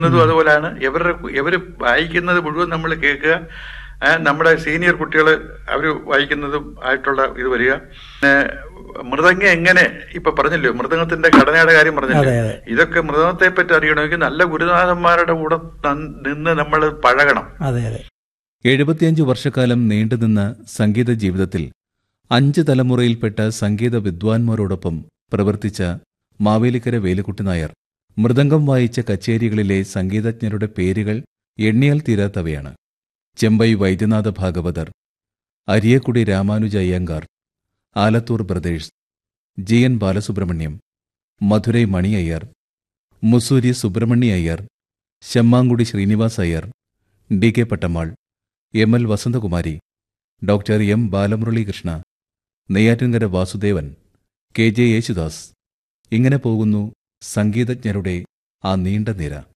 ും അതുപോലെയാണ് ഇവരുടെ ഇവര് വായിക്കുന്നത് മുഴുവൻ നമ്മൾ കേൾക്കുക ആ, നമ്മുടെ സീനിയർ കുട്ടികൾ അവർ വായിക്കുന്നതും ആയിട്ടുള്ള ഇത് വരിക ഏ, മൃദംഗം എങ്ങനെ ഇപ്പൊ പറഞ്ഞല്ലോ മൃദംഗത്തിന്റെ ഘടനയുടെ കാര്യം പറഞ്ഞല്ലോ അതെ അതെ ഇതൊക്കെ മൃദംഗത്തെ പറ്റി അറിയണമെങ്കിൽ നല്ല ഗുരുനാഥന്മാരുടെ കൂടെ നൻ- നിന്ന് നമ്മൾ പഴകണം അതെ അതെ എഴുപത്തിയഞ്ച് വർഷക്കാലം നീണ്ടുനിന്ന സംഗീത ജീവിതത്തിൽ അഞ്ച് തലമുറയിൽപ്പെട്ട സംഗീത വിദ്വാൻമാരോടൊപ്പം പ്രവർത്തിച്ച മാവേലിക്കര വേലുക്കുട്ടി നായർ മൃദംഗം വായിച്ച കച്ചേരികളിലെ സംഗീതജ്ഞരുടെ പേരുകൾ എണ്ണിയാൽ തീരാത്തവയാണ് Chembai Vaidyanatha Bhagavathar Ariyakudi Ramanuja Iyengar Alathur brothers G N Balasubramaniam Madurai Mani Iyer Musiri Subramania Iyer Semmangudi Srinivas Iyer D K Pattammal M L Vasanthakumari doctor M Balamuralikrishna Neyyattinkara Vasudevan K J Yesudas ഇങ്ങനെ പോകുന്നു സംഗീതജ്ഞരുടെ ആ നീണ്ട നിര